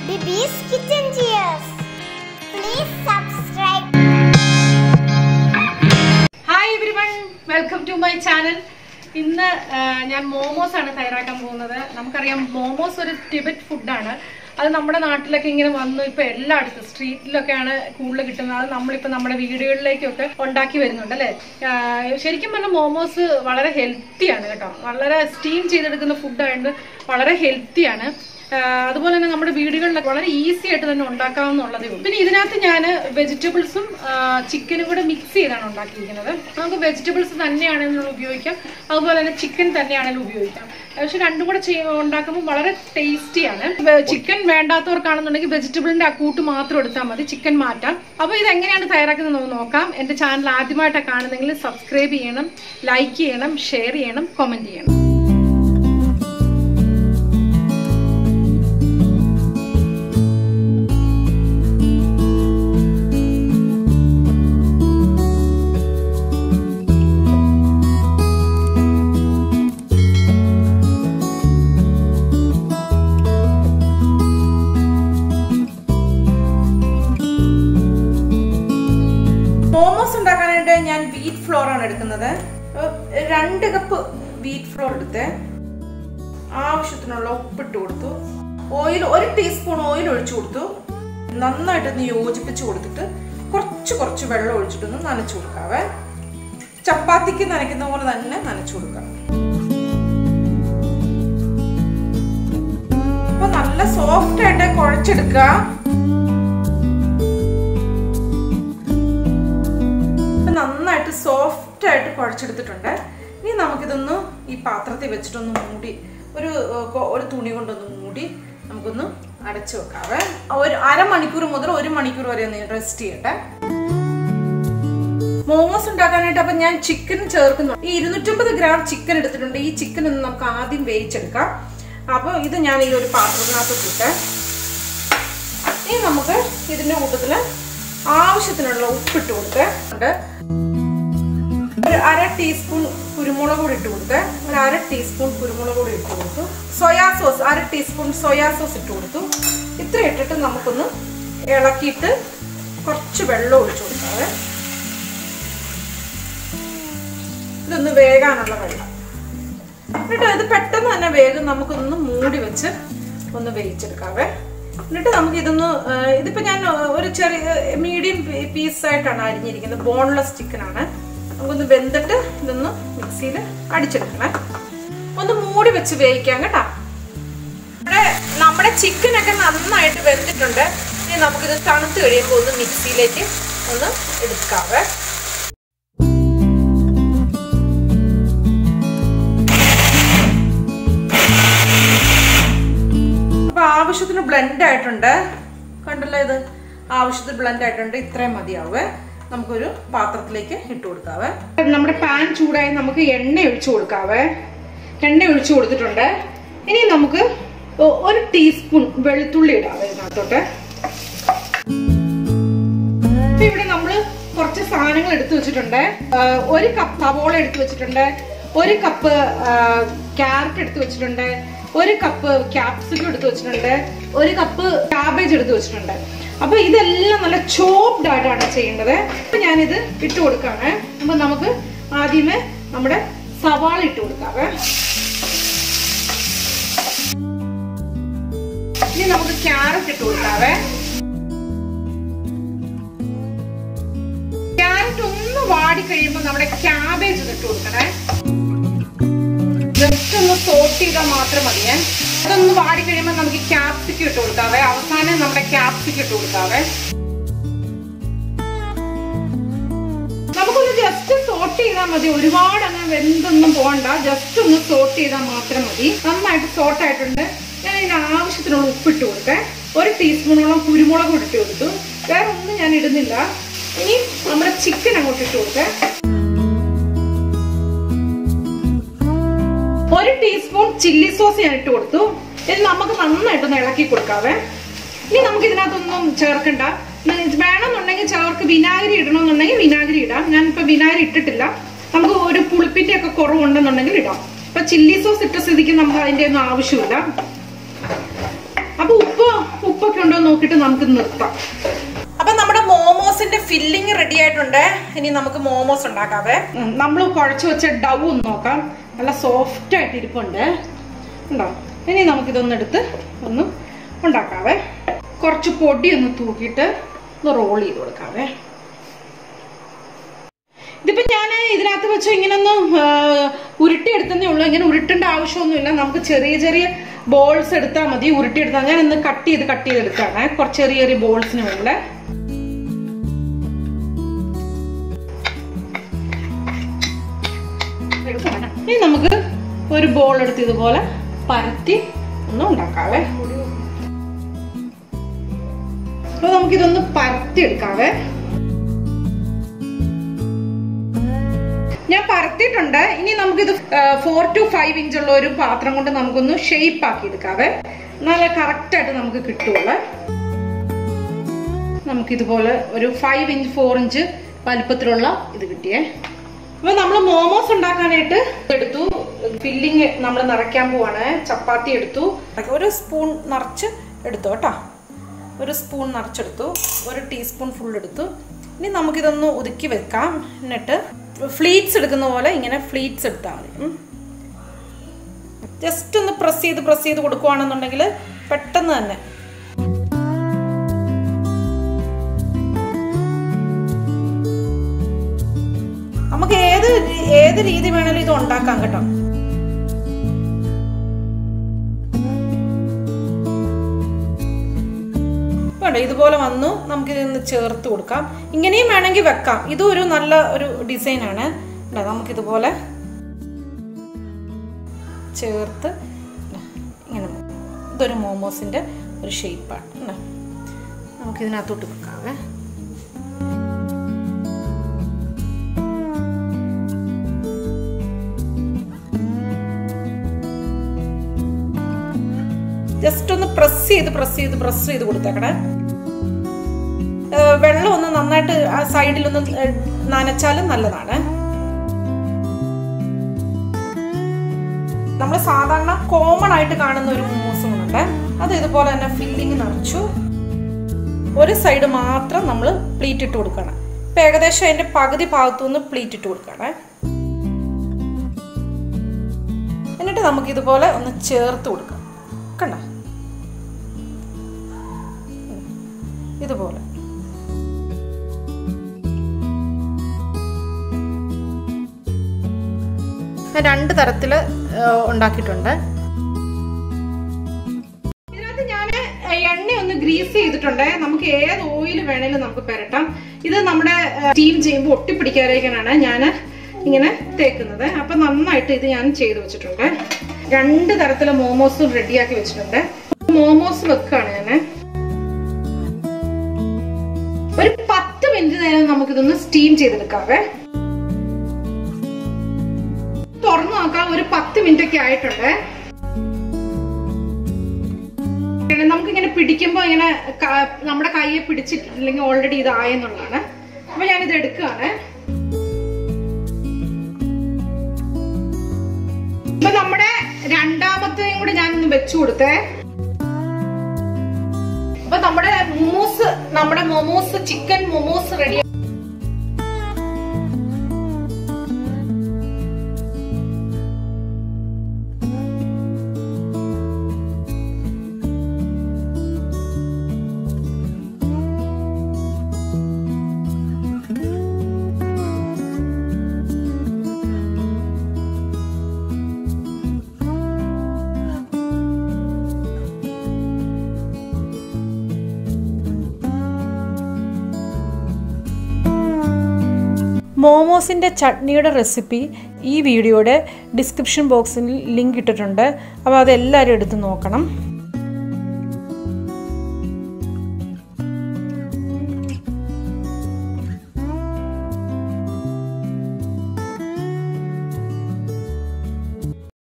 Bibi's Kitchen Cheers. Please subscribe. Hi everyone welcome to my channel ഇന്ന് ആ, ഞാൻ മോമോസ് ആണ് തയ്യാറാക്കാൻ പോകുന്നത് നമുക്കറിയാം മോമോസ് ഒരു ടിബറ്റ് ഫുഡാണ് അത് നമ്മുടെ നാട്ടിലൊക്കെ ഇങ്ങനെ വന്നു ഇപ്പൊ എല്ലായിടത്തും സ്ട്രീറ്റിലൊക്കെയാണ് കൂടുതൽ കിട്ടുന്നത് അത് നമ്മളിപ്പോ നമ്മുടെ വീടുകളിലേക്കൊക്കെ ഉണ്ടാക്കി വരുന്നുണ്ട് അല്ലെ ശരിക്കും പറഞ്ഞാൽ മോമോസ് വളരെ ഹെൽത്തിയാണ് കേട്ടോ വളരെ സ്റ്റീം ചെയ്തെടുക്കുന്ന ഫുഡായതുകൊണ്ട് വളരെ ഹെൽത്തിയാണ് ആഹ് അതുപോലെ തന്നെ നമ്മുടെ വീടുകളിലൊക്കെ വളരെ ഈസി ആയിട്ട് തന്നെ ഉണ്ടാക്കാവുന്നുള്ളതേ ഉള്ളൂ പിന്നെ ഇതിനകത്ത് ഞാൻ വെജിറ്റബിൾസും ചിക്കനും കൂടെ മിക്സ് ചെയ്താണ് ഉണ്ടാക്കിയിരിക്കുന്നത് നമുക്ക് വെജിറ്റബിൾസ് തന്നെയാണെങ്കിലും ഉപയോഗിക്കാം അതുപോലെ തന്നെ ചിക്കൻ തന്നെയാണെങ്കിലും ഉപയോഗിക്കാം പക്ഷെ രണ്ടും കൂടെ ചെയ്യ- ഉണ്ടാക്കുമ്പോൾ വളരെ ടേസ്റ്റിയാണ് ചിക്കൻ വേണ്ടാത്തവർക്കാണെന്നുണ്ടെങ്കിൽ വെജിറ്റബിളിന്റെ ആ കൂട്ട് മാത്രം എടുത്താൽ മതി ചിക്കൻ മാറ്റാം അപ്പോൾ ഇത് എങ്ങനെയാണ് തയ്യാറാക്കുന്നത് നമുക്ക് നോക്കാം എൻ്റെ ചാനൽ ആദ്യമായിട്ടാണ് കാണുന്നെങ്കിൽ സബ്സ്ക്രൈബ് ചെയ്യണം ലൈക്ക് ചെയ്യണം ഷെയർ ചെയ്യണം കമൻറ്റ് ചെയ്യണം മോമോസ് ഉണ്ടാക്കാനായിട്ട് ഞാൻ വീറ്റ് ഫ്ലോർ ആണ് എടുക്കുന്നത് അപ്പൊ രണ്ട് കപ്പ് വീറ്റ് ഫ്ലോർ എടുത്ത് ആവശ്യത്തിനുള്ള ഉപ്പിട്ട് കൊടുത്തു ഓയിൽ ഒരു ടീസ്പൂൺ ഓയിൽ ഒഴിച്ചു കൊടുത്തു നന്നായിട്ടൊന്ന് യോജിപ്പിച്ച് കൊടുത്തിട്ട് കുറച്ച് കുറച്ച് വെള്ളം ഒഴിച്ചിട്ടൊന്ന് നനച്ചു കൊടുക്കാവേ ചപ്പാത്തിക്ക് നനയ്ക്കുന്ന പോലെ തന്നെ നനച്ചു കൊടുക്കാം അപ്പൊ നല്ല സോഫ്റ്റ് ആയിട്ട് കുഴച്ചെടുക്കുക ഇപ്പൊ നന്നായിട്ട് സോഫ്റ്റ് ആയിട്ട് കുഴച്ചെടുത്തിട്ടുണ്ട് ഇനി നമുക്കിതൊന്ന് ഈ പാത്രത്തിൽ വെച്ചിട്ടൊന്ന് മൂടി ഒരു ഏർ, കൊ- ഒരു തുണി കൊണ്ടൊന്ന് മൂടി നമുക്കൊന്ന് അടച്ചു വെക്കാവേ ഒരു അരമണിക്കൂർ മുതൽ ഒരു മണിക്കൂർ വരെ ഒന്ന് റെസ്റ്റ് ചെയ്യട്ടെ മോമോസ് ഉണ്ടാക്കാനായിട്ട് അപ്പൊ ഞാൻ ചിക്കൻ ചേർക്കുന്നു ഈ ഇരുന്നൂറ്റമ്പത് ഗ്രാം ചിക്കൻ എടുത്തിട്ടുണ്ട് ഈ ചിക്കൻ ഒന്ന് നമുക്ക് ആദ്യം വേവിച്ചെടുക്കാം അപ്പോൾ ഇത് ഞാൻ ഈ ഒരു പാത്രത്തിനകത്ത് ഇട്ടിട്ട് ഇനി നമുക്ക് ഇതിന്റെ കൂട്ടത്തില് ആവശ്യത്തിനുള്ള ഉപ്പിട്ട് കൊടുത്ത് ഉണ്ട് ഒരു അര ടീസ്പൂൺ കുരുമുളക് കൂടി ഇട്ട് കൊടുത്ത് ഒരു അര ടീസ്പൂൺ കുരുമുളക് കൂടി ഇട്ട് കൊടുത്തു സോയാ സോസ് അര ടീസ്പൂൺ സോയാ സോസ് ഇട്ട് കൊടുത്തു ഇത്ര ഇട്ടിട്ട് നമുക്കൊന്ന് ഇളക്കിയിട്ട് കുറച്ച് വെള്ളം ഒഴിച്ചു കൊടുക്കാവേ ഇതൊന്ന് വേകാനുള്ള വെള്ളം എന്നിട്ട് ഇത് പെട്ടെന്ന് തന്നെ വേഗം നമുക്കൊന്ന് മൂടി വെച്ച് ഒന്ന് വേവിച്ചെടുക്കാവേ എന്നിട്ട് നമുക്ക് ഇതൊന്ന് ആ, ഇതിപ്പോ ഞാൻ ആ, ഒരു ചെറിയ മീഡിയം പീസ് ആയിട്ടാണ് അരിഞ്ഞിരിക്കുന്നത് ബോൺലെസ് ചിക്കൻ ആണ് നമുക്കൊന്ന് വെന്തിട്ട് ഇതൊന്ന് മിക്സിയിൽ അടിച്ചെടുക്കണേ ഒന്ന് മൂടി വെച്ച് വേവിക്കാം കേട്ടോ ഇവിടെ നമ്മുടെ ചിക്കനൊക്കെ നന്നായിട്ട് വെന്തിട്ടുണ്ട് ഇനി നമുക്കിത് തണുത്ത് കഴിയുമ്പോൾ ഒന്ന് മിക്സിയിലേക്ക് ഒന്ന് എടുക്കാവേ അപ്പൊ ആവശ്യത്തിന് ബ്ലെൻഡ് ആയിട്ടുണ്ട് കണ്ടല്ലോ ഇത് ആവശ്യത്തിന് ബ്ലെൻഡ് ആയിട്ടുണ്ട് ഇത്രയും മതിയാവേ നമുക്കൊരു പാത്രത്തിലേക്ക് ഇട്ട് കൊടുക്കാവേ നമ്മുടെ പാൻ ചൂടായി നമുക്ക് എണ്ണ ഒഴിച്ചു കൊടുക്കാവേ എണ്ണ ഒഴിച്ചു കൊടുത്തിട്ടുണ്ട് ഇനി നമുക്ക് ഒ- ഒരു ടീസ്പൂൺ വെളുത്തുള്ളി ഇടാവേ ഇതിനകത്തോട്ട് ഇപ്പൊ ഇവിടെ നമ്മൾ കുറച്ച് സാധനങ്ങൾ എടുത്തു വെച്ചിട്ടുണ്ട് ആ, ഒരു കപ്പ് സവോള എടുത്തു വെച്ചിട്ടുണ്ട് ഒരു കപ്പ് ക്യാരറ്റ് എടുത്തു വെച്ചിട്ടുണ്ട് ഒരു കപ്പ് ക്യാപ്സിക്കം എടുത്തു വെച്ചിട്ടുണ്ട് ഒരു കപ്പ് ക്യാബേജ് എടുത്തു വെച്ചിട്ടുണ്ട് അപ്പൊ ഇതെല്ലാം നല്ല ചോപ്ഡ് ആയിട്ടാണ് ചെയ്യേണ്ടത് അപ്പൊ ഞാനിത് ഇട്ട് കൊടുക്കാണ് അപ്പൊ നമുക്ക് ആദ്യമേ നമ്മുടെ സവാള ഇട്ട് കൊടുക്കാവേ ഇനി നമുക്ക് ക്യാരറ്റ് ഇട്ട് കൊടുക്കാവേ ക്യാരറ്റ് ഒന്ന് വാടി കഴിയുമ്പോൾ നമ്മുടെ ക്യാബേജ് ഇട്ട് കൊടുക്കണേ ജസ്റ്റ് ഒന്ന് സോട്ട് ചെയ്താൽ മാത്രം മതിയേ അതൊന്ന് വാടി കഴിയുമ്പോൾ നമുക്ക് ക്യാപ്സിക്കം ഇട്ട് കൊടുക്കാവേ അവസാനം നമ്മുടെ ക്യാപ്സിക്കം ഇട്ട് കൊടുക്കാവേ നമുക്കൊന്ന് ജസ്റ്റ് സോട്ട് ചെയ്താൽ മതി ഒരുപാട് അങ്ങനെ വെന്തൊന്നും പോകണ്ട ജസ്റ്റ് ഒന്ന് സോട്ട് ചെയ്താൽ മാത്രം മതി നന്നായിട്ട് സോട്ട് ആയിട്ടുണ്ട് ഞാൻ ഇതിന് ആവശ്യത്തിനുള്ള ഉപ്പിട്ട് കൊടുത്തേ ഒരു ടീസ്പൂണോളം കുരുമുളക് ഇട്ട് കൊടുത്തു വേറെ ഒന്നും ഞാൻ ഇടുന്നില്ല ഇനി നമ്മുടെ ചിക്കൻ അങ്ങോട്ട് ഇട്ട് കൊടുത്തേ ഒരു ടീസ്പൂൺ ചില്ലി സോസ് ഞാൻ ഇട്ട് കൊടുത്തു ഇത് നമുക്ക് നന്നായിട്ടൊന്ന് ഇളക്കി കൊടുക്കാവേ ഇനി നമുക്ക് ഇതിനകത്തൊന്നും ചേർക്കണ്ട ന- വേണമെന്നുണ്ടെങ്കിൽ ചിലർക്ക് വിനാഗിരി ഇടണമെന്നുണ്ടെങ്കിൽ വിനാഗിരി ഇടാം ഞാൻ ഇപ്പൊ വിനാഗിരി ഇട്ടിട്ടില്ല നമുക്ക് ഒരു പുളിപ്പിന്റെ ഒക്കെ കുറവുണ്ടെന്നുണ്ടെങ്കിൽ ഇടാം ഇപ്പൊ ചില്ലി സോസ് ഇട്ട സ്ഥിതിക്ക് നമുക്ക് അതിന്റെ ഒന്നും ആവശ്യമില്ല അപ്പൊ ഉപ്പ് ഉപ്പൊക്കെ ഉണ്ടോ എന്ന് നോക്കിയിട്ട് നമുക്ക് നിർത്താം അപ്പൊ നമ്മുടെ മോമോസിന്റെ ഫില്ലിംഗ് റെഡി ആയിട്ടുണ്ട് ഇനി നമുക്ക് മോമോസ് ഉണ്ടാക്കാവേ നമ്മൾ കുഴച്ച് വെച്ച ഡൗ ഒന്ന് നോക്കാം നല്ല സോഫ്റ്റ് ആയിട്ട് ഇരിപ്പുണ്ട് ഉണ്ടോ ഇനി നമുക്കിതൊന്ന് എടുത്ത് ഒന്ന് ഉണ്ടാക്കാവേ കുറച്ച് പൊടി ഒന്ന് തൂക്കിയിട്ട് ഒന്ന് റോൾ ചെയ്ത് കൊടുക്കാവേ ഇതിപ്പോ ഞാൻ ഇതിനകത്ത് വെച്ച് ഇങ്ങനെ ഒന്ന് ഉരുട്ടിയെടുത്തതേ ഉള്ളൂ ഇങ്ങനെ ഉരുട്ടേണ്ട ആവശ്യമൊന്നുമില്ല നമുക്ക് ചെറിയ ചെറിയ ബോൾസ് എടുത്താൽ മതി ഉരുട്ടിയെടുത്താൽ ഞാൻ ഇന്ന് കട്ട് ചെയ്ത് കട്ട് ചെയ്തെടുക്കാണ് കുറച്ച് ചെറിയ ചെറിയ ബോൾസിന് വേണ്ടി ഇനി നമുക്ക് ഒരു ബോൾ എടുത്ത് ഇതുപോലെ പരത്തി ഒന്ന് ഉണ്ടാക്കാവേ അപ്പൊ നമുക്കിതൊന്ന് പരത്തി എടുക്കാവേ ഞാൻ പരത്തിയിട്ടുണ്ട് ഇനി നമുക്കിത് ഫോർ ടു ഫൈവ് ഇഞ്ച് ഉള്ള ഒരു പാത്രം കൊണ്ട് നമുക്കൊന്ന് ഷേപ്പ് ആക്കി എടുക്കാവേ നല്ല കറക്റ്റ് ആയിട്ട് നമുക്ക് കിട്ടുള്ളൂ നമുക്കിതുപോലെ ഒരു ഫൈവ് ഇഞ്ച് ഫോർ ഇഞ്ച് വലിപ്പത്തിലുള്ള ഇത് കിട്ടിയേ അപ്പൊ നമ്മൾ മോമോസ് ഉണ്ടാക്കാനായിട്ട് എടുത്തു ഫില്ലിങ് നമ്മൾ നിറയ്ക്കാൻ പോവാണ് ചപ്പാത്തി എടുത്തു ഒരു സ്പൂൺ നിറച്ച് എടുത്തു കേട്ടോ ഒരു സ്പൂൺ നിറച്ചെടുത്തു ഒരു ടീസ്പൂൺ ഫുൾ എടുത്തു ഇനി നമുക്കിതൊന്ന് ഒതുക്കി വെക്കാം എന്നിട്ട് ഫ്ലീറ്റ്സ് എടുക്കുന്ന പോലെ ഇങ്ങനെ ഫ്ലീറ്റ്സ് എടുത്താൽ മതി ജസ്റ്റ് ഒന്ന് പ്രസ് ചെയ്ത് പ്രസ് ചെയ്ത് കൊടുക്കുവാണെന്നുണ്ടെങ്കിൽ പെട്ടെന്ന് തന്നെ നമുക്ക് ഏത് ഏത് രീതി വേണേലും ഇത് ഉണ്ടാക്കാം കേട്ടോ വേണ്ട ഇതുപോലെ വന്നു നമുക്ക് ഇതൊന്ന് ചേർത്ത് കൊടുക്കാം ഇങ്ങനെയും വേണമെങ്കിൽ വെക്കാം ഇതും ഒരു നല്ല ഒരു ഡിസൈനാണ് നമുക്കിതുപോലെ ചേർത്ത് ഇങ്ങനെ ഇതൊരു മോമോസിൻ്റെ ഒരു ഷേപ്പാണ് നമുക്കിതിനകത്തോട്ട് വെക്കാവേ ജസ്റ്റ് ഒന്ന് പ്രസ് ചെയ്ത് പ്രസ് ചെയ്ത് പ്രസ് ചെയ്ത് കൊടുത്തേക്കണേ വെള്ളം ഒന്ന് നന്നായിട്ട് ആ സൈഡിലൊന്ന് നനച്ചാലും നല്ലതാണ് നമ്മൾ സാധാരണ കോമൺ ആയിട്ട് കാണുന്ന ഒരു മോമോസും ഉണ്ട് അത് ഇതുപോലെ തന്നെ ഫില്ലിങ് നിറച്ചു ഒരു സൈഡ് മാത്രം നമ്മൾ പ്ലീറ്റ് ഇട്ട് കൊടുക്കണം ഇപ്പം ഏകദേശം അതിൻ്റെ പകുതി ഭാഗത്തുനിന്ന് പ്ലീറ്റ് ഇട്ട് കൊടുക്കണം എന്നിട്ട് നമുക്ക് ഇതുപോലെ ഒന്ന് ചേർത്ത് കൊടുക്കാം കണ്ട ഇതുപോലെ രണ്ട് തരത്തിൽ ഉണ്ടാക്കിയിട്ടുണ്ട് ഇതിനകത്ത് ഞാൻ എണ്ണ ഒന്ന് ഗ്രീസ് ചെയ്തിട്ടുണ്ട് നമുക്ക് ഏത് ഓയിൽ വേണേലും നമുക്ക് പുരട്ടാം ഇത് നമ്മുടെ സ്റ്റീം ചെയ്യുമ്പോൾ ഒട്ടിപ്പിടിക്കാതിരിക്കാനാണ് ഞാൻ ഇങ്ങനെ തേക്കുന്നത് അപ്പൊ നന്നായിട്ട് ഇത് ഞാൻ ചെയ്തു വെച്ചിട്ടുണ്ട് രണ്ട് തരത്തിലെ മോമോസും റെഡിയാക്കി വെച്ചിട്ടുണ്ട് മോമോസ് വെക്കാണ് ഞാൻ ഒരു പത്ത് മിനിറ്റ് നേരം നമുക്കിതൊന്ന് സ്റ്റീം ചെയ്തെടുക്കാവേ തുറന്നു നോക്കാം ഒരു പത്ത് മിനിറ്റ് ഒക്കെ ആയിട്ടുണ്ട് നമുക്കിങ്ങനെ പിടിക്കുമ്പോൾ ഇങ്ങനെ ക- നമ്മുടെ കൈയെ പിടിച്ചിട്ടില്ലെങ്കിൽ ഓൾറെഡി ഇതായെന്നുള്ളതാണ് അപ്പൊ ഞാനിത് എടുക്കുകയാണ് ഇപ്പൊ നമ്മുടെ രണ്ടാമത്തെയും കൂടെ ഞാനൊന്ന് വെച്ചു കൊടുത്തേ അപ്പൊ നമ്മുടെ മൊമോസ് നമ്മുടെ മൊമോസ് ചിക്കൻ മൊമോസ് റെഡി മോമോസിൻ്റെ ചട്നിയുടെ റെസിപ്പി ഈ വീഡിയോയുടെ ഡിസ്ക്രിപ്ഷൻ ബോക്സിൽ ലിങ്ക് ഇട്ടിട്ടുണ്ട് അപ്പോൾ അതെല്ലാവരും എടുത്ത് നോക്കണം